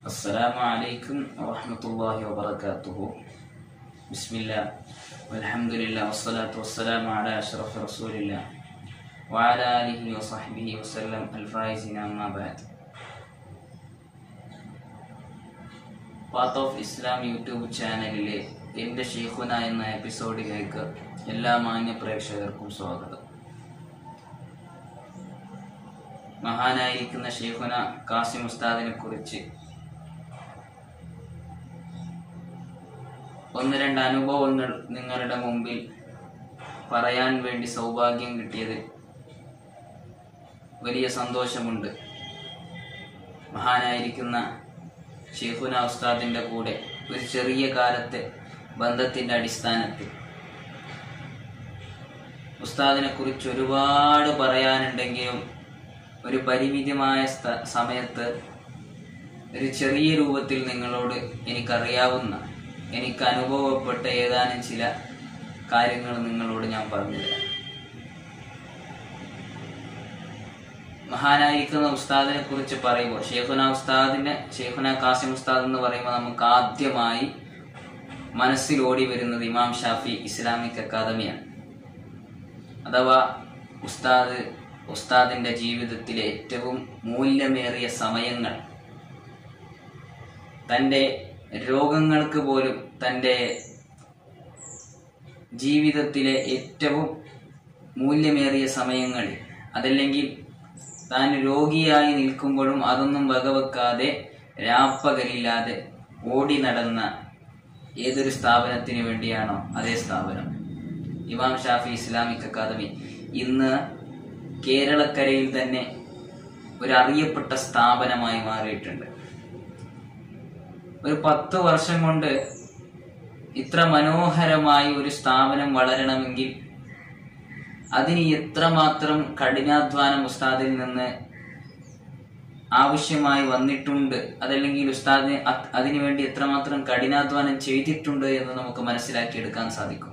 السلام عليكم ورحمة الله وبركاته بسم الله والحمد لله والصلاة والسلام على أشرف رسول الله وعلى آله وصحبه وسلم الفائزين أما بعد path of Islam YouTube ചാനലിലെ എൻ്റെ ഷെയ്ഖുന എന്ന എപ്പിസോഡിലേക്ക് എല്ലാ മാന്യ പ്രേക്ഷകർക്കും സ്വാഗതം മഹാനായിരിക്കുന്ന ഷെയ്ഖുന കാസിം ഉസ്താദിനെ കുറിച്ച് ഒന്ന് രണ്ട് അനുഭവങ്ങൾ നിങ്ങളുടെ മുമ്പിൽ പറയാൻ വേണ്ടി സൗഭാഗ്യം കിട്ടിയത് വലിയ സന്തോഷമുണ്ട് മഹാനായിരിക്കുന്ന ഷെയ്ഖുന ഉസ്താദിൻ്റെ കൂടെ ഒരു ചെറിയ കാലത്തെ ബന്ധത്തിൻ്റെ അടിസ്ഥാനത്തിൽ ഉസ്താദിനെ കുറിച്ച് ഒരുപാട് പറയാനുണ്ടെങ്കിലും ഒരു പരിമിതമായ സ്ഥ- സമയത്ത് ഒരു ചെറിയ രൂപത്തിൽ നിങ്ങളോട് എനിക്കറിയാവുന്ന എനിക്ക് അനുഭവപ്പെട്ട ഏതാനും ചില കാര്യങ്ങൾ നിങ്ങളോട് ഞാൻ പറഞ്ഞുതരാം മഹാനായിരിക്കുന്ന ഉസ്താദിനെ കുറിച്ച് പറയുമ്പോൾ ഷെയ്ഖുന ഉസ്താദിന്റെ ഷെയ്ഖുന കാസിം ഉസ്താദ് എന്ന് പറയുമ്പോൾ നമുക്ക് ആദ്യമായി മനസ്സിൽ ഓടി വരുന്നത് ഇമാം ഷാഫി ഇസ്ലാമിക് അക്കാദമിയാണ് അഥവാ ഉസ്താദ് ഉസ്താദിന്റെ ജീവിതത്തിലെ ഏറ്റവും മൂല്യമേറിയ സമയങ്ങൾ തൻ്റെ രോഗങ്ങൾക്ക് പോലും തൻ്റെ ജീവിതത്തിലെ ഏറ്റവും മൂല്യമേറിയ സമയങ്ങളിൽ അതല്ലെങ്കിൽ താൻ രോഗിയായി നിൽക്കുമ്പോഴും അതൊന്നും വകവെക്കാതെ രാപ്പകലില്ലാതെ ഓടി നടന്ന ഏതൊരു സ്ഥാപനത്തിന് വേണ്ടിയാണോ അതേ സ്ഥാപനം ഇമാം ഷാഫി ഇസ്ലാമിക് അക്കാദമി ഇന്ന് കേരളക്കരയിൽ തന്നെ ഒരു അറിയപ്പെട്ട സ്ഥാപനമായി മാറിയിട്ടുണ്ട് ഒരു പത്ത് വർഷം കൊണ്ട് ഇത്ര മനോഹരമായി ഒരു സ്ഥാപനം വളരണമെങ്കിൽ അതിന് എത്രമാത്രം കഠിനാധ്വാനം ഉസ്താദിൽ നിന്ന് ആവശ്യമായി വന്നിട്ടുണ്ട് അതല്ലെങ്കിൽ ഉസ്താദിന് അത് അതിനുവേണ്ടി എത്രമാത്രം കഠിനാധ്വാനം ചെയ്തിട്ടുണ്ട് എന്ന് നമുക്ക് മനസ്സിലാക്കിയെടുക്കാൻ സാധിക്കും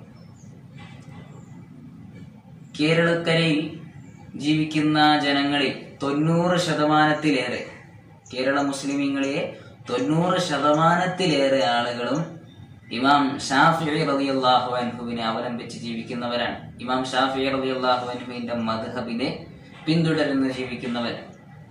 കേരളക്കരയിൽ ജീവിക്കുന്ന ജനങ്ങളിൽ തൊണ്ണൂറ് ശതമാനത്തിലേറെ കേരള മുസ്ലിമീങ്ങളെ തൊണ്ണൂറ് ശതമാനത്തിലേറെ ആളുകളും ഇമാം ഷാഫി റളിയല്ലാഹു അൻഹുവിനെ അവലംബിച്ച് ജീവിക്കുന്നവരാണ് ഇമാം ഷാഫി റളിയല്ലാഹു അൻഹുവിന്റെ മദ്ഹബിനെ പിന്തുടരുന്ന് ജീവിക്കുന്നവരാണ്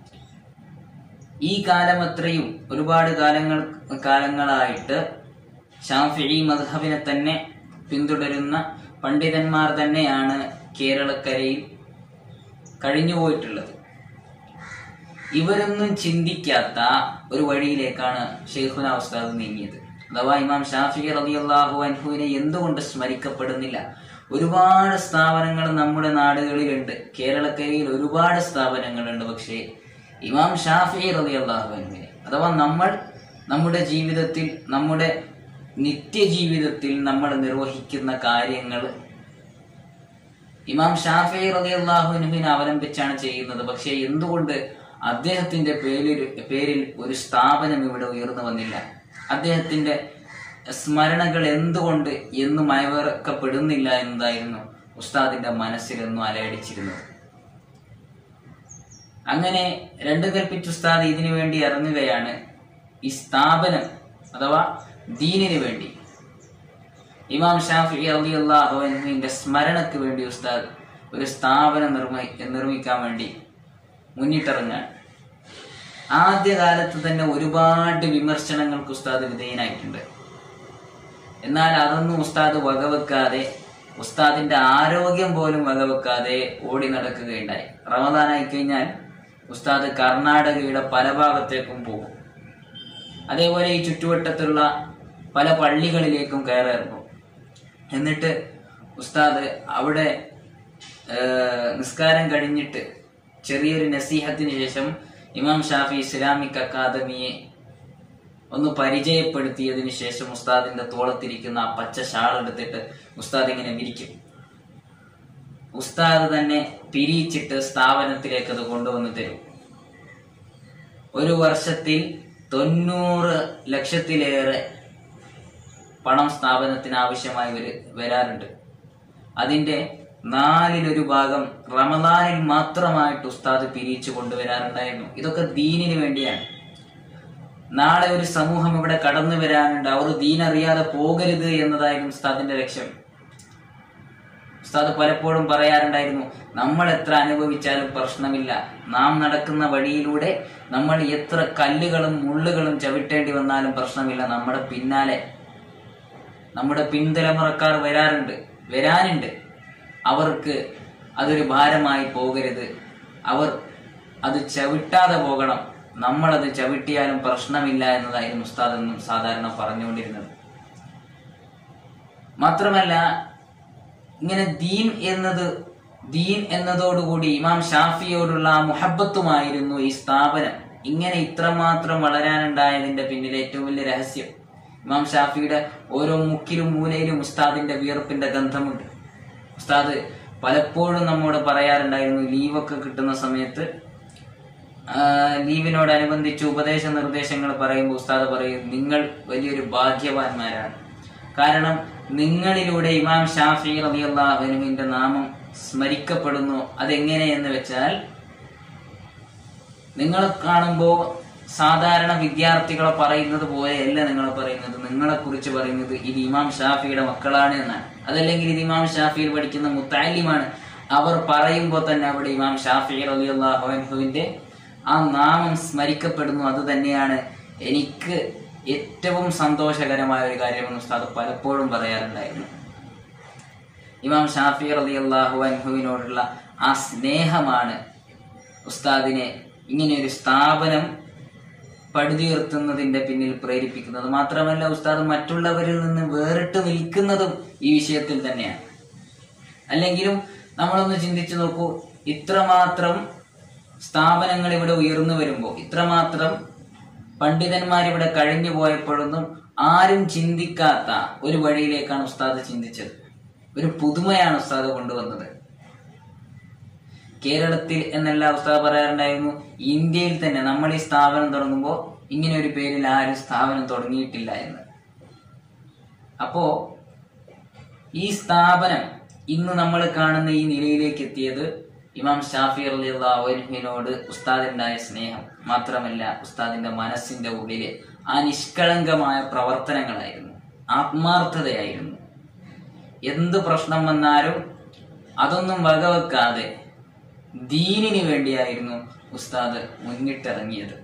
ഈ കാലം അത്രയും ഒരുപാട് കാലങ്ങൾ കാലങ്ങളായിട്ട് ഷാഫി മദ്ഹബിനെ തന്നെ പിന്തുടരുന്ന പണ്ഡിതന്മാർ തന്നെയാണ് കേരളക്കരയിൽ കഴിഞ്ഞുപോയിട്ടുള്ളത് ഇവരൊന്നും ചിന്തിക്കാത്ത ഒരു വഴിയിലേക്കാണ് ഷെയ്ഖുന ഉസ്താദ് നീങ്ങിയത് അഥവാ ഇമാം ഷാഫി റളിയല്ലാഹു അൻഹുവിനെ എന്തുകൊണ്ട് സ്മരിക്കപ്പെടുന്നില്ല ഒരുപാട് സ്ഥാപനങ്ങൾ നമ്മുടെ നാടുകളിലുണ്ട് കേരളക്കരയിൽ ഒരുപാട് സ്ഥാപനങ്ങളുണ്ട് പക്ഷേ ഇമാം ഷാഫി റളിയല്ലാഹു അൻഹുവിനെ അഥവാ നമ്മൾ നമ്മുടെ ജീവിതത്തിൽ നമ്മുടെ നിത്യജീവിതത്തിൽ നമ്മൾ നിർവഹിക്കുന്ന കാര്യങ്ങൾ ഇമാം ഷാഫി റളിയല്ലാഹുവിനെ അവലംബിച്ചാണ് ചെയ്യുന്നത് പക്ഷേ എന്തുകൊണ്ട് അദ്ദേഹത്തിന്റെ പേരിൽ പേരിൽ ഒരു സ്ഥാപനം ഇവിടെ ഉയർന്നു വന്നില്ല അദ്ദേഹത്തിന്റെ സ്മരണകൾ എന്തുകൊണ്ട് എന്നും അയവിറക്കപ്പെടുന്നില്ല എന്നതായിരുന്നു ഉസ്താദിന്റെ മനസ്സിലെന്നും അലയടിച്ചിരുന്നത് അങ്ങനെ രണ്ട് കൽപ്പിച്ച ഉസ്താദ് ഇതിനു വേണ്ടി ഇറങ്ങുകയാണ് ഈ സ്ഥാപനം അഥവാ ദീനിന് വേണ്ടി ഇമാം ഷാഫി അള്ളാഹു അൻഹുവിന്റെ സ്മരണക്ക് വേണ്ടി ഉസ്താദ് ഒരു സ്ഥാപനം നിർമ്മി നിർമ്മിക്കാൻ വേണ്ടി മുന്നിട്ടിറങ്ങാൻ ആദ്യകാലത്ത് തന്നെ ഒരുപാട് വിമർശനങ്ങൾക്ക് ഉസ്താദ് വിധേയനായിട്ടുണ്ട് എന്നാൽ അതൊന്നും ഉസ്താദ് വകവെക്കാതെ ഉസ്താദിന്റെ ആരോഗ്യം പോലും വകവെക്കാതെ ഓടി നടക്കുകയുണ്ടായി റമദാനായി കഴിഞ്ഞാൽ ഉസ്താദ് കർണാടകയുടെ പല ഭാഗത്തേക്കും പോകും അതേപോലെ ഈ ചുറ്റുവട്ടത്തുള്ള പല പള്ളികളിലേക്കും കയറിറങ്ങും എന്നിട്ട് ഉസ്താദ് അവിടെ ഏഹ്, നിസ്കാരം കഴിഞ്ഞിട്ട് ചെറിയൊരു നസീഹത്തിന് ശേഷം ഇമാം ഷാഫി ഇസ്ലാമിക് അക്കാദമിയെ ഒന്ന് പരിചയപ്പെടുത്തിയതിനു ശേഷം ഉസ്താദിന്റെ തോളത്തിരിക്കുന്ന ആ പച്ച ഷാൾ എടുത്തിട്ട് ഉസ്താദ് ഇങ്ങനെ വിരിക്കും ഉസ്താദ് തന്നെ പിരിയിച്ചിട്ട് സ്ഥാപനത്തിലേക്ക് അത് കൊണ്ടുവന്ന് തരും ഒരു വർഷത്തിൽ തൊണ്ണൂറ് ലക്ഷത്തിലേറെ പണം സ്ഥാപനത്തിന് ആവശ്യമായി വരു- വരാറുണ്ട് അതിന്റെ നാലിലൊരു ഭാഗം റമദാനിൽ മാത്രമായിട്ട് ഉസ്താദ് പിരിച്ചു കൊണ്ടുവരാറുണ്ടായിരുന്നു ഇതൊക്കെ ദീനിന് വേണ്ടിയാണ് നാളെ ഒരു സമൂഹം ഇവിടെ കടന്നു വരാനുണ്ട് അവർ ദീനറിയാതെ പോകരുത് എന്നതായിരുന്നു ഉസ്താദിന്റെ ലക്ഷ്യം ഉസ്താദ് പലപ്പോഴും പറയാറുണ്ടായിരുന്നു നമ്മൾ എത്ര അനുഭവിച്ചാലും പ്രശ്നമില്ല നാം നടക്കുന്ന വഴിയിലൂടെ നമ്മൾ എത്ര കല്ലുകളും മുള്ളുകളും ചവിട്ടേണ്ടി വന്നാലും പ്രശ്നമില്ല നമ്മുടെ പിന്നാലെ നമ്മുടെ പിൻതലമുറക്കാർ വരാറുണ്ട് വരാനുണ്ട് അവർക്ക് അതൊരു ഭാരമായി പോകരുത് അവർ അത് ചവിട്ടാതെ പോകണം നമ്മളത് ചവിട്ടിയാലും പ്രശ്നമില്ല എന്നതായിരുന്നു ഉസ്താദ് എന്നും സാധാരണ പറഞ്ഞുകൊണ്ടിരുന്നത് മാത്രമല്ല ഇങ്ങനെ ദീൻ എന്നത് ദീൻ എന്നതോടുകൂടി ഇമാം ഷാഫിയോടുള്ള ആ മുഹബത്തുമായിരുന്നു ഈ സ്ഥാപനം ഇങ്ങനെ ഇത്രമാത്രം വളരാനുണ്ടായതിന്റെ പിന്നിൽ ഏറ്റവും വലിയ രഹസ്യം ഇമാം ഷാഫിയുടെ ഓരോ മുക്കിലും മൂലയിലും ഉസ്താദിന്റെ വിയർപ്പിന്റെ ഗന്ധമുണ്ട് ഉസ്താദ് പലപ്പോഴും നമ്മോട് പറയാറുണ്ടായിരുന്നു ലീവൊക്കെ കിട്ടുന്ന സമയത്ത് ആ, ലീവിനോടനുബന്ധിച്ച് ഉപദേശ നിർദ്ദേശങ്ങൾ പറയുമ്പോൾ ഉസ്താദ് പറയും നിങ്ങൾ വലിയൊരു ഭാഗ്യവാന്മാരാണ് കാരണം നിങ്ങളിലൂടെ ഇമാം ഷാഫി റളിയല്ലാഹുവിന്റെ നാമം സ്മരിക്കപ്പെടുന്നു അതെങ്ങനെ എന്ന് വെച്ചാൽ നിങ്ങളെ കാണുമ്പോൾ സാധാരണ വിദ്യാർത്ഥികളെ പറയുന്നത് പോലെയല്ല നിങ്ങൾ പറയുന്നത് നിങ്ങളെ കുറിച്ച് പറയുന്നത് ഇത് ഇമാം ഷാഫിയുടെ മക്കളാണ് എന്നാണ് അതല്ലെങ്കിൽ ഇത് ഇമാം ഷാഫിയിൽ പഠിക്കുന്ന മുത്താലിമാണ് അവർ പറയുമ്പോൾ തന്നെ അവിടെ ഇമാം ഷാഫി റളിയല്ലാഹുവിന്റെ ആ നാമം സ്മരിക്കപ്പെടുന്നു അത് തന്നെയാണ് എനിക്ക് ഏറ്റവും സന്തോഷകരമായ ഒരു കാര്യമെന്ന് ഉസ്താദ് പലപ്പോഴും പറയാറുണ്ടായിരുന്നു ഇമാം ഷാഫി റളിയല്ലാഹു അൻഹുവിനോടുള്ള ആ സ്നേഹമാണ് ഉസ്താദിനെ ഇങ്ങനെ ഒരു സ്ഥാപനം പടുതുയർത്തുന്നതിന്റെ പിന്നിൽ പ്രേരിപ്പിക്കുന്നത് മാത്രമല്ല ഉസ്താദ് മറ്റുള്ളവരിൽ നിന്ന് വേറിട്ട് നിൽക്കുന്നതും ഈ വിഷയത്തിൽ തന്നെയാണ് അല്ലെങ്കിലും നമ്മളൊന്ന് ചിന്തിച്ചു നോക്കൂ ഇത്രമാത്രം സ്ഥാപനങ്ങൾ ഇവിടെ ഉയർന്നു വരുമ്പോൾ ഇത്രമാത്രം പണ്ഡിതന്മാർ ഇവിടെ കഴിഞ്ഞു പോയപ്പോഴൊന്നും ആരും ചിന്തിക്കാത്ത ഒരു വഴിയിലേക്കാണ് ഉസ്താദ് ചിന്തിച്ചത് ഒരു പുതുമയാണ് ഉസ്താദ് കൊണ്ടുവന്നത് കേരളത്തിൽ എന്നല്ല ഉസ്താദ് പറയാറുണ്ടായിരുന്നു ഇന്ത്യയിൽ തന്നെ നമ്മൾ ഈ സ്ഥാപനം തുടങ്ങുമ്പോൾ ഇങ്ങനെ ഒരു പേരിൽ ആരും സ്ഥാപനം തുടങ്ങിയിട്ടില്ല എന്ന് അപ്പോ ഈ സ്ഥാപനം ഇന്ന് നമ്മൾ കാണുന്ന ഈ നിലയിലേക്ക് എത്തിയത് ഇമാം ഷാഫി അള്ളാഹുവിനോട് ഉസ്താദിനുണ്ടായ സ്നേഹം മാത്രമല്ല ഉസ്താദിന്റെ മനസ്സിന്റെ ഉള്ളിലെ ആ നിഷ്കളങ്കമായ പ്രവർത്തനങ്ങളായിരുന്നു ആത്മാർത്ഥതയായിരുന്നു എന്ത് പ്രശ്നം വന്നാലും അതൊന്നും വകവെക്കാതെ ദീനിന് വേണ്ടിയായിരുന്നു ഉസ്താദ് മുന്നിട്ടിറങ്ങിയത്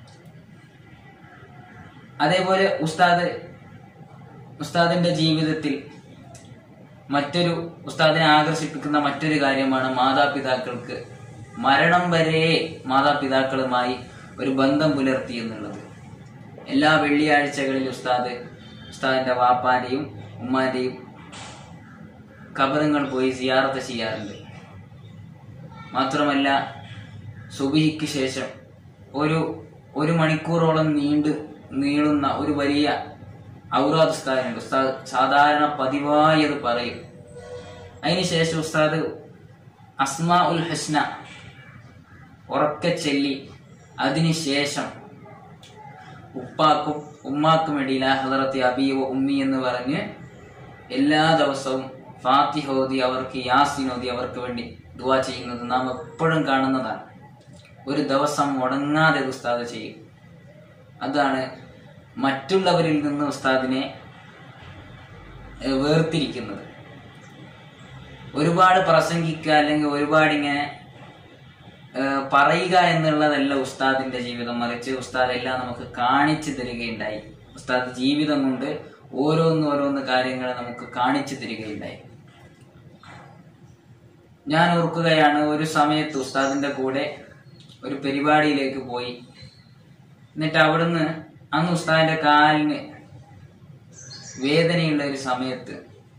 അതേപോലെ ഉസ്താദ് ഉസ്താദിന്റെ ജീവിതത്തിൽ മറ്റൊരു ഉസ്താദിനെ ആകർഷിപ്പിക്കുന്ന മറ്റൊരു കാര്യമാണ് മാതാപിതാക്കൾക്ക് മരണം വരെ മാതാപിതാക്കളുമായി ഒരു ബന്ധം പുലർത്തി എന്നുള്ളത് എല്ലാ വെള്ളിയാഴ്ചകളിൽ ഉസ്താദ് ഉസ്താദിന്റെ വാപ്പാന്റെയും ഉമ്മാന്റെയും കബറങ്ങൾ പോയി സിയാറത്ത് ചെയ്യാറുണ്ട് മാത്രമല്ല സുബിഹിക്ക് ശേഷം ഒരു ഒരു മണിക്കൂറോളം നീണ്ട് നീളുന്ന ഒരു വലിയ ഔറാദ് ഉസ്താദിനുണ്ട് ഉസ്താദ് സാധാരണ പതിവായി അത് പറയും അതിനുശേഷം ഉസ്താദ് അസ്മാ ഉൽ ഹസ്ന ഉറക്കെ ചെല്ലി അതിനുശേഷം ഉപ്പാക്കും ഉമ്മാക്കും ഇടയിൽ ഹദറത്തി അബീവ ഉമ്മി എന്ന് പറഞ്ഞ് എല്ലാ ദിവസവും ഫാത്തിഹ ഓതി അവർക്ക് യാസിൻ ഓതി അവർക്ക് വേണ്ടി ദുവാ ചെയ്യുന്നത് നാം എപ്പോഴും കാണുന്നതാണ് ഒരു ദിവസം മുടങ്ങാതെ ഇത് ഉസ്താദ് ചെയ്യും അതാണ് മറ്റുള്ളവരിൽ നിന്ന് ഉസ്താദിനെ ഏഹ്, വേർതിരിക്കുന്നത് ഒരുപാട് പ്രസംഗിക്കുക അല്ലെങ്കിൽ ഒരുപാട് ഇങ്ങനെ ഏഹ്, പറയുക എന്നുള്ളതല്ല ഉസ്താദിന്റെ ജീവിതം മറിച്ച് ഉസ്താദ് എല്ലാം നമുക്ക് കാണിച്ചു തരികയുണ്ടായി ഉസ്താദ് ജീവിതം കൊണ്ട് ഓരോന്ന് ഓരോന്ന് കാര്യങ്ങൾ നമുക്ക് കാണിച്ചു തരികയുണ്ടായി ഞാൻ ഓർക്കുകയാണ് ഒരു സമയത്ത് ഉസ്താദിന്റെ കൂടെ ഒരു പരിപാടിയിലേക്ക് പോയി എന്നിട്ട് അവിടുന്ന് അന്ന് ഉസ്താദിന്റെ കാലിന് വേദനയുള്ള ഒരു സമയത്ത്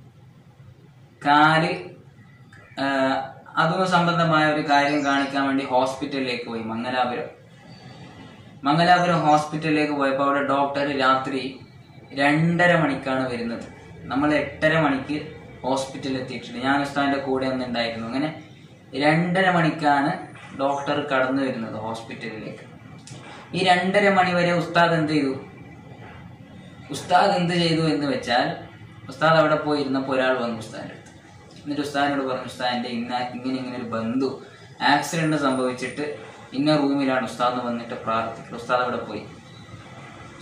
കാല് ആ, അതും സംബന്ധമായ ഒരു കാര്യം കാണിക്കാൻ വേണ്ടി ഹോസ്പിറ്റലിലേക്ക് പോയി മംഗലാപുരം മംഗലാപുരം ഹോസ്പിറ്റലിലേക്ക് പോയപ്പോൾ അവിടെ ഡോക്ടർ രാത്രി രണ്ടര മണിക്കാണ് വരുന്നത് നമ്മൾ എട്ടര മണിക്ക് ഹോസ്പിറ്റലിൽ എത്തിയിട്ടുണ്ട് ഞാൻ ഉസ്താദിന്റെ കൂടെ ഒന്ന് ഉണ്ടായിരുന്നു അങ്ങനെ രണ്ടര മണിക്കാണ് ഡോക്ടർ കടന്നു വരുന്നത് ഹോസ്പിറ്റലിലേക്ക് ഈ രണ്ടര മണി വരെ ഉസ്താദ് എന്ത് ചെയ്തു ഉസ്താദ് എന്ത് ചെയ്തു എന്ന് വെച്ചാൽ ഉസ്താദ് അവിടെ പോയി ഇരുന്നപ്പോൾ ഒരാൾ വന്നു ഉസ്താദിന്റെ അടുത്ത് എന്നിട്ട് ഉസ്താദിനോട് പറഞ്ഞു ഉസ്താദിന്റെ ഇന്ന ഇങ്ങനെ ഇങ്ങനെ ഒരു ബന്ധു ആക്സിഡന്റ് സംഭവിച്ചിട്ട് ഇന്ന റൂമിലാണ് ഉസ്താദ് വന്നിട്ട് പ്രാർത്ഥിക്കുന്നത് ഉസ്താദ് അവിടെ പോയി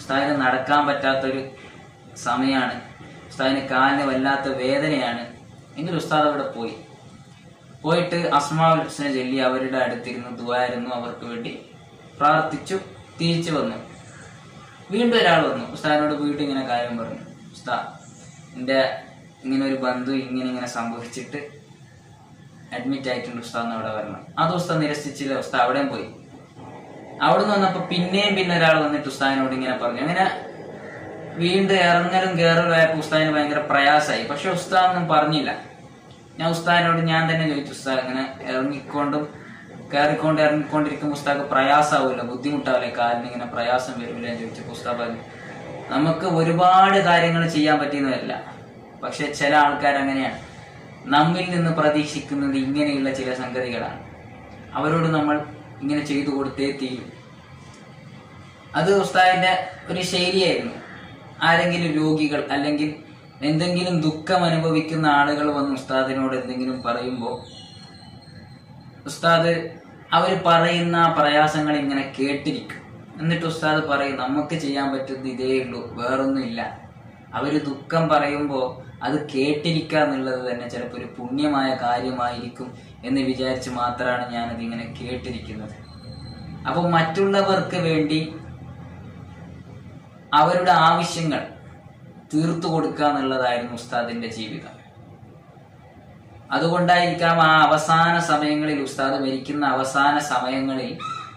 ഉസ്താദിന് നടക്കാൻ പറ്റാത്തൊരു സമയമാണ് ഉസ്താദിന് കാലിന് വല്ലാത്ത വേദനയാണ് എങ്കിൽ ഉസ്താദ് അവിടെ പോയി പോയിട്ട് അസ്മാവുൽ ഹുസ്നെ ചൊല്ലി അവരുടെ അടുത്തിരുന്ന് ദുവായിരുന്നു അവർക്ക് വേണ്ടി പ്രാർത്ഥിച്ചു തിരിച്ചു വന്നു വീണ്ടും ഒരാൾ വന്നു ഉസ്താദിനോട് വീണ്ടും ഇങ്ങനെ കാര്യം പറഞ്ഞു ഉസ്താ എൻ്റെ ഇങ്ങനെ ഒരു ബന്ധു ഇങ്ങനെ ഇങ്ങനെ സംഭവിച്ചിട്ട് അഡ്മിറ്റ് ആയിട്ടുണ്ട് ഉസ്താദ് അവിടെ വരണം അത് ഉസ്താദ് നിരസിച്ചില്ല ഉസ്താദ് അവിടെയും പോയി അവിടെ നിന്ന് വന്നപ്പോ പിന്നെയും പിന്നെ ഒരാൾ വന്നിട്ട് ഉസ്താദിനോട് ഇങ്ങനെ പറഞ്ഞു അങ്ങനെ വീണ്ടും ഇറങ്ങലും കയറലും ആയപ്പോ ഉസ്താദിന് ഭയങ്കര പ്രയാസമായി പക്ഷെ ഉസ്താദ് ഒന്നും പറഞ്ഞില്ല ഞാൻ ഉസ്താദിനോട് ഞാൻ തന്നെ ചോദിച്ചു ഉസ്താദ് ഇങ്ങനെ ഇറങ്ങിക്കൊണ്ടും കയറിക്കൊണ്ട് ഇറങ്ങിക്കൊണ്ടിരിക്കുമ്പോൾ ഉസ്താദ് പ്രയാസമാവില്ല ബുദ്ധിമുട്ടാവില്ല കാലിന് ഇങ്ങനെ പ്രയാസം വരില്ല എന്ന് ചോദിച്ചപ്പോൾ ഉസ്താദ് പറഞ്ഞു നമുക്ക് ഒരുപാട് കാര്യങ്ങൾ ചെയ്യാൻ പറ്റുന്നതല്ല പക്ഷെ ചില ആൾക്കാർ അങ്ങനെയാണ് നമ്മിൽ നിന്ന് പ്രതീക്ഷിക്കുന്നത് ഇങ്ങനെയുള്ള ചില സംഗതികളാണ് അവരോട് നമ്മൾ ഇങ്ങനെ ചെയ്തു കൊടുത്തേ തീരും അത് ഉസ്താദിന്റെ ഒരു ശൈലിയായിരുന്നു ആരെങ്കിലും രോഗികൾ അല്ലെങ്കിൽ എന്തെങ്കിലും ദുഃഖം അനുഭവിക്കുന്ന ആളുകൾ വന്ന് ഉസ്താദിനോട് എന്തെങ്കിലും പറയുമ്പോൾ ഉസ്താദ് അവർ പറയുന്ന ആ പ്രയാസങ്ങൾ ഇങ്ങനെ കേട്ടിരിക്കും എന്നിട്ട് ഉസ്താദ് പറയും നമുക്ക് ചെയ്യാൻ പറ്റുന്നത് ഇതേ ഉള്ളൂ വേറൊന്നുമില്ല അവര് ദുഃഖം പറയുമ്പോൾ അത് കേട്ടിരിക്കുക എന്നുള്ളത് തന്നെ ചിലപ്പോൾ ഒരു പുണ്യമായ കാര്യമായിരിക്കും എന്ന് വിചാരിച്ച് മാത്രമാണ് ഞാനത് ഇങ്ങനെ കേട്ടിരിക്കുന്നത് അപ്പോൾ മറ്റുള്ളവർക്ക് വേണ്ടി അവരുടെ ആവശ്യങ്ങൾ തീർത്തു കൊടുക്കുക എന്നുള്ളതായിരുന്നു ഉസ്താദിന്റെ ജീവിതം അതുകൊണ്ടായിരിക്കാം ആ അവസാന സമയങ്ങളിൽ ഉസ്താദ് മരിക്കുന്ന അവസാന സമയങ്ങളിൽ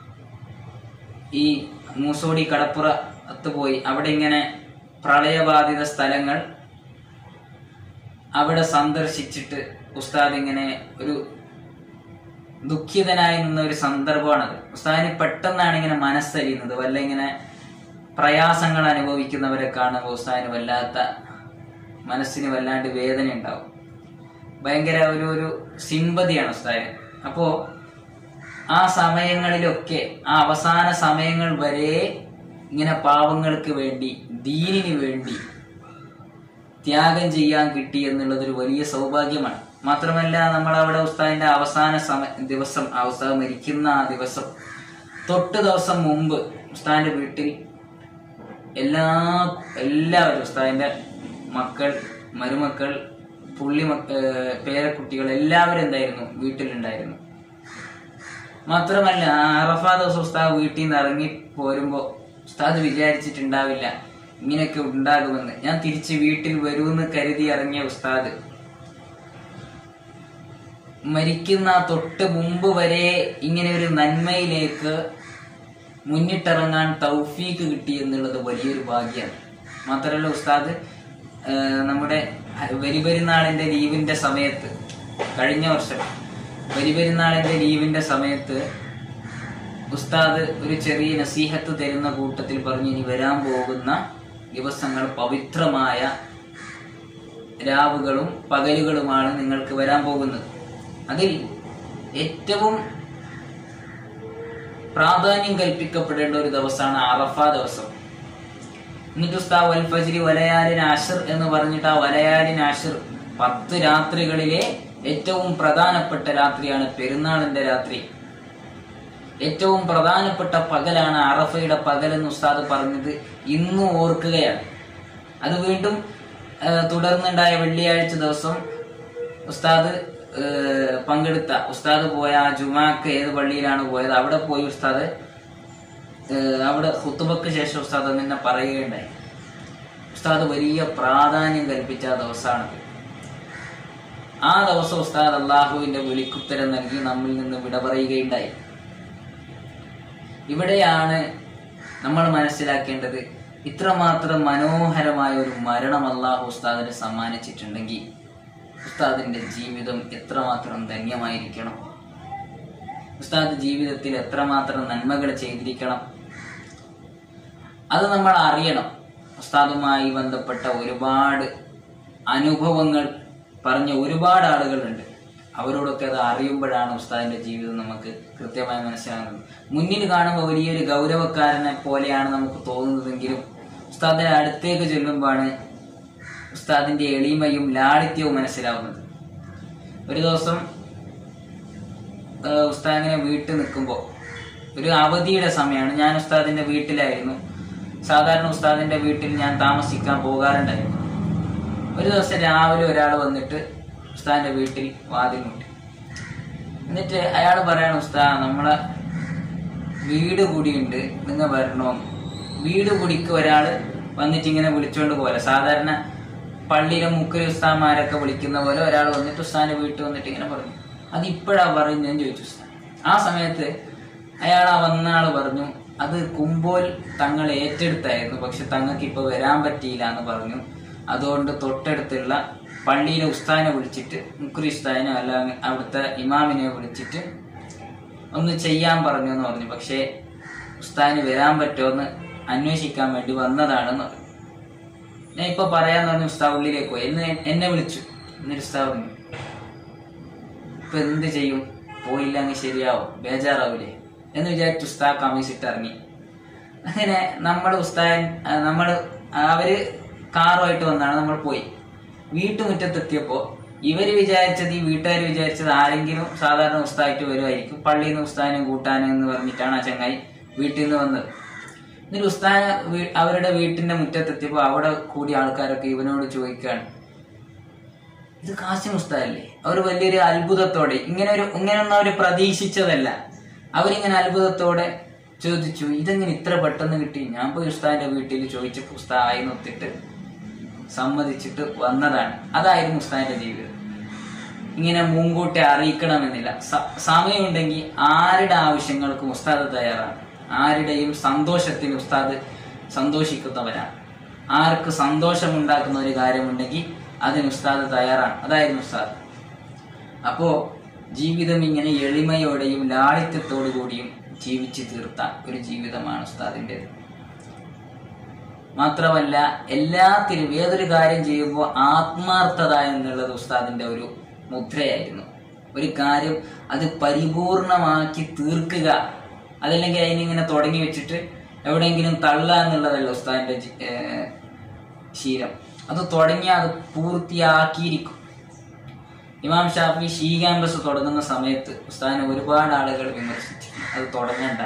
ഈ മൂസോടി കടപ്പുറത്ത് പോയി അവിടെ ഇങ്ങനെ പ്രളയബാധിത സ്ഥലങ്ങൾ അവിടെ സന്ദർശിച്ചിട്ട് ഉസ്താദ് ഇങ്ങനെ ഒരു ദുഃഖിതനായി നിന്ന ഒരു സന്ദർഭമാണത് ഉസ്താദിന് പെട്ടെന്നാണ് ഇങ്ങനെ മനസ്സരിയുന്നത് വല്ല ഇങ്ങനെ പ്രയാസങ്ങൾ അനുഭവിക്കുന്നവരെ കാണുമ്പോൾ ഉസ്താദിന് വല്ലാത്ത മനസ്സിന് വല്ലാണ്ട് വേദന ഉണ്ടാവും ഭയങ്കര ഒരു ഒരു സിമ്പതിയാണ് ഉസ്താദിന് അപ്പോ ആ സമയങ്ങളിലൊക്കെ ആ അവസാന സമയങ്ങൾ വരെ ഇങ്ങനെ പാവങ്ങൾക്ക് വേണ്ടി ദീനിന് വേണ്ടി ത്യാഗം ചെയ്യാൻ കിട്ടി എന്നുള്ളത് ഒരു വലിയ സൗഭാഗ്യമാണ് മാത്രമല്ല നമ്മൾ അവിടെ ഉസ്താദിന്റെ അവസാന സമ ദിവസം ആ ഉസ്താദ് മരിക്കുന്ന ആ ദിവസം തൊട്ട് ദിവസം മുമ്പ് ഉസ്താദിന്റെ വീട്ടിൽ എല്ലാ എല്ലാവരും ഉസ്താദിന്റെ മക്കൾ മരുമക്കൾ പുള്ളി മക്ക ഏഹ് പേരക്കുട്ടികൾ എല്ലാവരും എന്തായിരുന്നു വീട്ടിലുണ്ടായിരുന്നു മാത്രമല്ല ആ അറഫാ ദിവസം ഉസ്താദ് വീട്ടിൽ നിന്ന് ഇറങ്ങി പോരുമ്പോ ഉസ്താദ് വിചാരിച്ചിട്ടുണ്ടാവില്ല ഇങ്ങനെയൊക്കെ ഉണ്ടാകുമെന്ന് ഞാൻ തിരിച്ച് വീട്ടിൽ വരുമെന്ന് കരുതി ഇറങ്ങിയ ഉസ്താദ് മരിക്കുന്ന തൊട്ട് മുമ്പ് വരെ ഇങ്ങനെ ഒരു നന്മയിലേക്ക് മുന്നിട്ടിറങ്ങാൻ തൗഫീക്ക് കിട്ടി എന്നുള്ളത് വലിയൊരു ഭാഗ്യമാണ് മാത്രമല്ല ഉസ്താദ് ആ, നമ്മുടെ വരിപെരുന്നാളിന്റെ ലീവിന്റെ സമയത്ത് കഴിഞ്ഞ വർഷം വരിപെരുന്നാളിന്റെ ലീവിന്റെ സമയത്ത് ഉസ്താദ് ഒരു ചെറിയ നസീഹത്ത് തരുന്ന കൂട്ടത്തിൽ പറഞ്ഞു ഇനി വരാൻ പോകുന്ന ദിവസങ്ങൾ പവിത്രമായ രാവുകളും പകലുകളുമാണ് നിങ്ങൾക്ക് വരാൻ പോകുന്നത് അതിൽ ഏറ്റവും പ്രാധാന്യം കൽപ്പിക്കപ്പെടേണ്ട ഒരു ദിവസമാണ് അറഫ ദിവസം എന്നിട്ട് ഉസ്താദ് വൽ ഫജ്രി വലയാലിൻ ആഷിർ എന്ന് പറഞ്ഞിട്ട് ആ വലയാലിൻ ആഷിർ പത്ത് രാത്രികളിലെ ഏറ്റവും പ്രധാനപ്പെട്ട രാത്രിയാണ് പെരുന്നാളിന്റെ രാത്രി ഏറ്റവും പ്രധാനപ്പെട്ട പകലാണ് അറഫയുടെ പകൽ എന്ന് ഉസ്താദ് പറഞ്ഞത് ഇന്നും ഓർക്കുകയാണ് അത് വീണ്ടും ആ, തുടർന്നുണ്ടായ വെള്ളിയാഴ്ച ദിവസം ഉസ്താദ് ആ, പങ്കെടുത്ത ഉസ്താദ് പോയ ആ ജുമാക്ക് ഏത് പള്ളിയിലാണ് പോയത് അവിടെ പോയി ഉസ്താദ് ആ, അവിടെ ഹുത്തുബക്ക് ശേഷം ഉസ്താദ് തന്നെ പറയുകയുണ്ടായി ഉസ്താദ് വലിയ പ്രാധാന്യം കൽപ്പിച്ച ആ ദിവസമാണത് ആ ദിവസം ഉസ്താദ് അള്ളാഹുവിന്റെ വിളിക്കുത്തരം നൽകി നമ്മിൽ നിന്ന് വിട പറയുകയുണ്ടായി ഇവിടെയാണ് നമ്മൾ മനസ്സിലാക്കേണ്ടത് ഇത്രമാത്രം മനോഹരമായ ഒരു മരണം അള്ളാഹു ഉസ്താദിന് സമ്മാനിച്ചിട്ടുണ്ടെങ്കിൽ ഉസ്താദിന്റെ ജീവിതം എത്രമാത്രം ധന്യമായിരിക്കണം ഉസ്താദ് ജീവിതത്തിൽ എത്രമാത്രം നന്മകൾ ചെയ്തിരിക്കണം അത് നമ്മൾ അറിയണം ഉസ്താദുമായി ബന്ധപ്പെട്ട ഒരുപാട് അനുഭവങ്ങൾ പറഞ്ഞ ഒരുപാട് ആളുകളുണ്ട് അവരോടൊക്കെ അത് അറിയുമ്പോഴാണ് ഉസ്താദിന്റെ ജീവിതം നമുക്ക് കൃത്യമായി മനസ്സിലാകുന്നത് മുന്നിൽ കാണുമ്പോൾ വലിയൊരു ഗൗരവക്കാരനെ പോലെയാണ് നമുക്ക് തോന്നുന്നതെങ്കിലും ഉസ്താദിന്റെ അടുത്തേക്ക് ചെല്ലുമ്പോഴാണ് ഉസ്താദിന്റെ എളിമയും ലാളിത്യവും മനസ്സിലാവുന്നത് ഒരു ദിവസം ഏഹ് ഉസ്താദ് ഇങ്ങനെ വീട്ടിൽ നിൽക്കുമ്പോൾ ഒരു അവധിയുടെ സമയമാണ് ഞാൻ ഉസ്താദിന്റെ വീട്ടിലായിരുന്നു സാധാരണ ഉസ്താദിന്റെ വീട്ടിൽ ഞാൻ താമസിക്കാൻ പോകാറുണ്ടായിരുന്നു ഒരു ദിവസം രാവിലെ ഒരാൾ വന്നിട്ട് ഉസ്താദിന്റെ വീട്ടിൽ വാതിൽ മുട്ടി എന്നിട്ട് അയാൾ പറയാണ് ഉസ്താദ് നമ്മളെ വീട് കൂടിയുണ്ട് നിങ്ങൾ വരണോ വീട് കൂടിക്ക് ഒരാൾ വന്നിട്ട് ഇങ്ങനെ വിളിച്ചോണ്ട് പോലെ സാധാരണ പള്ളിയിലെ മുക്കരി ഉസ്താന്മാരൊക്കെ വിളിക്കുന്ന പോലെ ഒരാൾ വന്നിട്ട് ഉസ്താദിന്റെ വീട്ടിൽ വന്നിട്ട് ഇങ്ങനെ പറഞ്ഞു അത് ഇപ്പോഴാ പറയുന്നതെന്ന് ചോദിച്ചു ഉസ്താദ് ആ സമയത്ത് അയാൾ ആ വന്ന ആള് പറഞ്ഞു അത് കുമ്പോൽ തങ്ങൾ ഏറ്റെടുത്തായിരുന്നു പക്ഷെ തങ്ങൾക്ക് ഇപ്പൊ വരാൻ പറ്റിയില്ല എന്ന് പറഞ്ഞു അതുകൊണ്ട് തൊട്ടടുത്തുള്ള പള്ളിയിലെ ഉസ്താദിനെ വിളിച്ചിട്ട് മുക്കുരി ഉസ്താദിനെ അല്ല അവിടുത്തെ ഇമാമിനെ വിളിച്ചിട്ട് ഒന്ന് ചെയ്യാൻ പറഞ്ഞു എന്ന് പറഞ്ഞു പക്ഷേ ഉസ്താദിന് വരാൻ പറ്റുമോ എന്ന് അന്വേഷിക്കാൻ വേണ്ടി വന്നതാണെന്ന് പറഞ്ഞു ഞാൻ ഇപ്പൊ പറയാന്ന് പറഞ്ഞു ഉസ്താദ് ഉള്ളിലേക്ക് പോയി എന്ന് എന്നെ വിളിച്ചു എന്നിട്ട് ഉസ്താദ് പറഞ്ഞു ഇപ്പൊ എന്ത് ചെയ്യും പോയില്ല അങ്ങ് ശരിയാവും ബേജാറാവൂലേ എന്ന് വിചാരിച്ചു ഉസ്താദ് കമ്മീസിട്ട് ഇറങ്ങി അങ്ങനെ നമ്മൾ ഉസ്താദൻ നമ്മൾ അവര് കാറുമായിട്ട് വന്നാണ് നമ്മൾ പോയി വീട്ടുമുറ്റത്തെത്തിയപ്പോ ഇവര് വിചാരിച്ചത് ഈ വീട്ടുകാർ വിചാരിച്ചത് ആരെങ്കിലും സാധാരണ ഉസ്തായിട്ട് വരുമായിരിക്കും പള്ളിയിൽ നിന്ന് ഉസ്താദിനെ കൂട്ടാനും എന്ന് പറഞ്ഞിട്ടാണ് ആ ചങ്ങായി വീട്ടിൽ നിന്ന് വന്നത് എന്നിട്ട് ഉസ്താദ് വീ- അവരുടെ വീട്ടിന്റെ മുറ്റത്തെത്തിയപ്പോ അവിടെ കൂടിയ ആൾക്കാരൊക്കെ ഇവനോട് ചോദിക്കുകയാണ് ഇത് കാസിം ഉസ്താദല്ലേ അവർ വലിയൊരു അത്ഭുതത്തോടെ ഇങ്ങനെ ഒരു ഇങ്ങനെയൊന്നും അവർ പ്രതീക്ഷിച്ചതല്ല അവരിങ്ങനെ അത്ഭുതത്തോടെ ചോദിച്ചു ഇതെങ്ങനെ ഇത്ര പെട്ടെന്ന് കിട്ടി ഞാൻ പോയി ഉസ്താദിന്റെ വീട്ടിൽ ചോദിച്ചപ്പോൾ ഉസ്താദ് ആയി നോത്തിട്ട് സമ്മതിച്ചിട്ട് വന്നതാണ് അതായിരുന്നു ഉസ്താദിന്റെ ജീവിതം ഇങ്ങനെ മുൻകൂട്ടി അറിയിക്കണമെന്നില്ല സ- സമയമുണ്ടെങ്കിൽ ആരുടെ ആവശ്യങ്ങൾക്കും ഉസ്താദ് തയ്യാറാണ് ആരുടെയും സന്തോഷത്തിന് ഉസ്താദ് സന്തോഷിക്കുന്നവരാണ് ആർക്ക് സന്തോഷമുണ്ടാക്കുന്ന ഒരു കാര്യമുണ്ടെങ്കിൽ അതിന് ഉസ്താദ് തയ്യാറാണ് അതായിരുന്നു ഉസ്താദ് അപ്പോ ജീവിതം ഇങ്ങനെ എളിമയോടെയും ലാളിത്യത്തോടു കൂടിയും ജീവിച്ചു തീർത്ത ഒരു ജീവിതമാണ് ഉസ്താദിൻ്റെത് മാത്രമല്ല എല്ലാത്തിലും ഏതൊരു കാര്യം ചെയ്യുമ്പോൾ ആത്മാർത്ഥത എന്നുള്ളത് ഉസ്താദിന്റെ ഒരു മുദ്രയായിരുന്നു ഒരു കാര്യം അത് പരിപൂർണമാക്കി തീർക്കുക അതല്ലെങ്കിൽ അതിനിങ്ങനെ തുടങ്ങി വെച്ചിട്ട് എവിടെയെങ്കിലും തള്ളുക എന്നുള്ളതല്ല ഉസ്താദിന്റെ ജി- ഏഹ് ശീലം അത് തുടങ്ങിയാൽ അത് പൂർത്തിയാക്കിയിരിക്കും ഇമാം ഷാഫി ഷീ ക്യാമ്പസ് തുടങ്ങുന്ന സമയത്ത് ഉസ്താദിനെ ഒരുപാട് ആളുകൾ വിമർശിച്ചു അത് തുടങ്ങണ്ട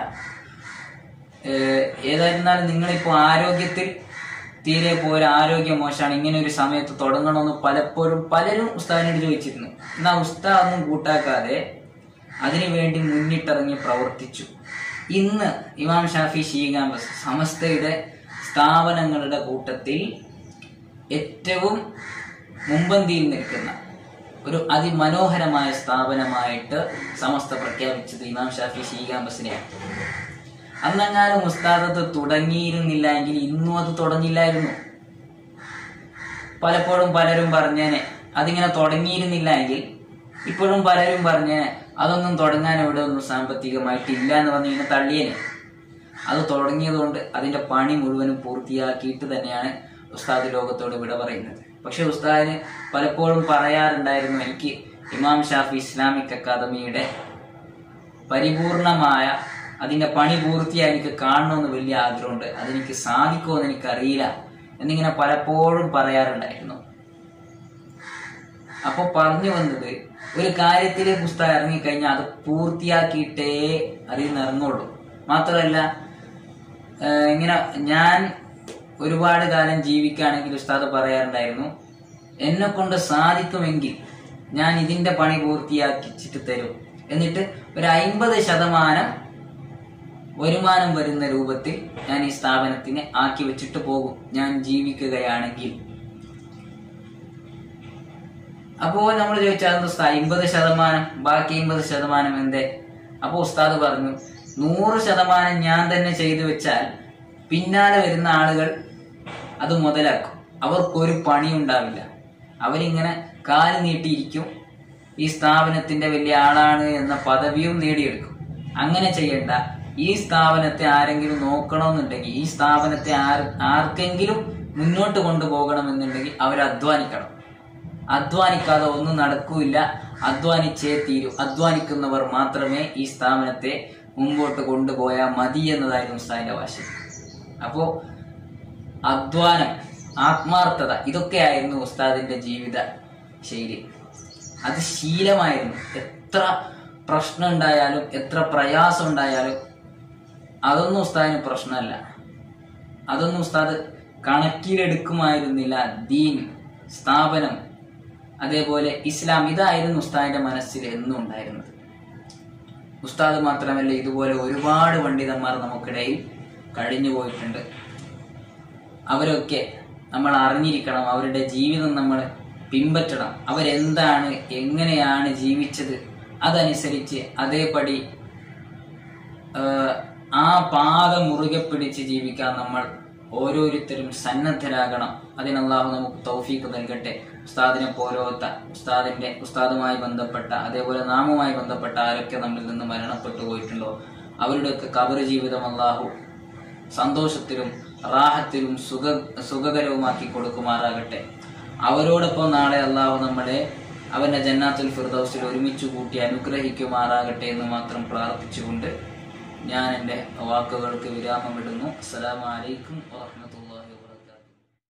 ഏഹ് ഏതായിരുന്നാലും നിങ്ങളിപ്പോൾ ആരോഗ്യത്തിൽ തീരെ പോര ആരോഗ്യം മോശമാണ് ഇങ്ങനെ ഒരു സമയത്ത് തുടങ്ങണമെന്ന് പലപ്പോഴും പലരും ഉസ്താദിനോട് ചോദിച്ചിരുന്നു എന്നാൽ ഉസ്താദ് ഒന്നും കൂട്ടാക്കാതെ അതിനുവേണ്ടി മുന്നിട്ടിറങ്ങി പ്രവർത്തിച്ചു ഇന്ന് ഇമാം ഷാഫി ഷീ ക്യാമ്പസ് സമസ്തയുടെ സ്ഥാപനങ്ങളുടെ കൂട്ടത്തിൽ ഏറ്റവും മുമ്പന്തിയിൽ നിൽക്കുന്ന ഒരു അതിമനോഹരമായ സ്ഥാപനമായിട്ട് സമസ്ത പ്രഖ്യാപിച്ചത് ഇമാം ഷാഫി ഷീ ക്യാമ്പസിനെയാണ് അന്നെങ്ങാനും ഉസ്താദത്ത് തുടങ്ങിയിരുന്നില്ല എങ്കിൽ ഇന്നും അത് തുടങ്ങില്ലായിരുന്നു പലപ്പോഴും പലരും പറഞ്ഞേനെ അതിങ്ങനെ തുടങ്ങിയിരുന്നില്ല എങ്കിൽ ഇപ്പോഴും പലരും പറഞ്ഞേനെ അതൊന്നും തുടങ്ങാൻ ഇവിടെ ഒന്നും സാമ്പത്തികമായിട്ട് ഇല്ല എന്ന് പറഞ്ഞ് ഇങ്ങനെ തള്ളിയേനെ അത് തുടങ്ങിയതുകൊണ്ട് അതിന്റെ പണി മുഴുവനും പൂർത്തിയാക്കിയിട്ട് തന്നെയാണ് ഉസ്താദ് ലോകത്തോട് വിട പറയുന്നത് പക്ഷെ ഉസ്താദിന് പലപ്പോഴും പറയാറുണ്ടായിരുന്നു എനിക്ക് ഇമാം ഷാഫി ഇസ്ലാമിക് അക്കാദമിയുടെ പരിപൂർണമായ അതിന്റെ പണി പൂർത്തിയായി എനിക്ക് കാണണമെന്ന് വലിയ ആഗ്രഹമുണ്ട് അതെനിക്ക് സാധിക്കുമോ എന്ന് എനിക്കറിയില്ല എന്നിങ്ങനെ പലപ്പോഴും പറയാറുണ്ടായിരുന്നു അപ്പൊ പറഞ്ഞു വന്നത് ഒരു കാര്യത്തിലേക്ക് പുസ്തകം ഇറങ്ങിക്കഴിഞ്ഞാൽ അത് പൂർത്തിയാക്കിയിട്ടേ അതിൽ നിന്ന് ഇറങ്ങുള്ളൂ മാത്രമല്ല ഏഹ് ഇങ്ങനെ ഞാൻ ഒരുപാട് കാലം ജീവിക്കുകയാണെങ്കിൽ ഉസ്താദ് പറയാറുണ്ടായിരുന്നു എന്നെ കൊണ്ട് സാധിക്കുമെങ്കിൽ ഞാൻ ഇതിന്റെ പണി പൂർത്തിയാക്കിച്ചിട്ട് തരും എന്നിട്ട് ഒരു അയിമ്പത് ശതമാനം വരുമാനം വരുന്ന രൂപത്തിൽ ഞാൻ ഈ സ്ഥാപനത്തിനെ ആക്കി വെച്ചിട്ട് പോകും ഞാൻ ജീവിക്കുകയാണെങ്കിൽ അപ്പോ നമ്മൾ ചോദിച്ചാൽ ഉസ്താദ് അമ്പത് ശതമാനം ബാക്കി അമ്പത് ശതമാനം എന്തേ അപ്പോ ഉസ്താദ് പറഞ്ഞു നൂറ് ശതമാനം ഞാൻ തന്നെ ചെയ്തു വെച്ചാൽ പിന്നാലെ വരുന്ന ആളുകൾ അത് മുതലാക്കും അവർക്കൊരു പണി ഉണ്ടാവില്ല അവരിങ്ങനെ കാല് നീട്ടിയിരിക്കും ഈ സ്ഥാപനത്തിന്റെ വലിയ ആളാണ് എന്ന പദവിയും നേടിയെടുക്കും അങ്ങനെ ചെയ്യണ്ട ഈ സ്ഥാപനത്തെ ആരെങ്കിലും നോക്കണമെന്നുണ്ടെങ്കിൽ ഈ സ്ഥാപനത്തെ ആർ ആർക്കെങ്കിലും മുന്നോട്ട് കൊണ്ടുപോകണമെന്നുണ്ടെങ്കിൽ അവർ അധ്വാനിക്കണം അധ്വാനിക്കാതെ ഒന്നും നടക്കൂല അധ്വാനിച്ചേ തീരൂ അധ്വാനിക്കുന്നവർ മാത്രമേ ഈ സ്ഥാപനത്തെ മുമ്പോട്ട് കൊണ്ടുപോയാൽ മതി എന്നതായിരുന്നു ഉസ്താദിന്റെ വാശി അപ്പോ അധ്വാനം ആത്മാർത്ഥത ഇതൊക്കെയായിരുന്നു ഉസ്താദിന്റെ ജീവിത ശൈലി അത് ശീലമായിരുന്നു എത്ര പ്രശ്നം ഉണ്ടായാലും എത്ര പ്രയാസം ഉണ്ടായാലും അതൊന്നും ഉസ്താദിന് പ്രശ്നമല്ല അതൊന്നും ഉസ്താദ് കണക്കിലെടുക്കുമായിരുന്നില്ല ദീൻ സ്ഥാപനം അതേപോലെ ഇസ്ലാം ഇതായിരുന്നു ഉസ്താദിന്റെ മനസ്സിൽ എന്നും ഉണ്ടായിരുന്നത് ഉസ്താദ് മാത്രമല്ല ഇതുപോലെ ഒരുപാട് പണ്ഡിതന്മാർ നമുക്കിടയിൽ കഴിഞ്ഞു പോയിട്ടുണ്ട് അവരൊക്കെ നമ്മൾ അറിഞ്ഞിരിക്കണം അവരുടെ ജീവിതം നമ്മൾ പിൻപറ്റണം അവരെന്താണ് എങ്ങനെയാണ് ജീവിച്ചത് അതനുസരിച്ച് അതേപടി ആഹ്, ആ പാത മുറുകെ പിടിച്ച് ജീവിക്കാൻ നമ്മൾ ഓരോരുത്തരും സന്നദ്ധരാകണം അതിന് അള്ളാഹു നമുക്ക് തൗഫീഖ് നൽകട്ടെ ഉസ്താദിനെ പോലോത്ത ഉസ്താദിന്റെ ഉസ്താദുമായി ബന്ധപ്പെട്ട അതേപോലെ നാമുമായി ബന്ധപ്പെട്ട ആരൊക്കെ നമ്മിൽ നിന്ന് മരണപ്പെട്ടു പോയിട്ടുണ്ടോ അവരുടെയൊക്കെ കബർ ജീവിതം അള്ളാഹു സന്തോഷത്തിലും റാഹത്തിലും സുഖ സുഖകരവുമാക്കി കൊടുക്കുമാറാകട്ടെ അവരോടൊപ്പം നാളെ അള്ളാഹു നമ്മളെ അവന്റെ ജന്നാത്തുൽ ഫിർദൗസിൽ ഒരുമിച്ച് കൂട്ടി അനുഗ്രഹിക്കുമാറാകട്ടെ എന്ന് മാത്രം പ്രാർത്ഥിച്ചുകൊണ്ട് ഞാൻ എൻ്റെ വാക്കുകൾക്ക് വിരാമമിടുന്നു അസ്സലാമു അലൈക്കും വറഹ്മത്തുള്ളാഹി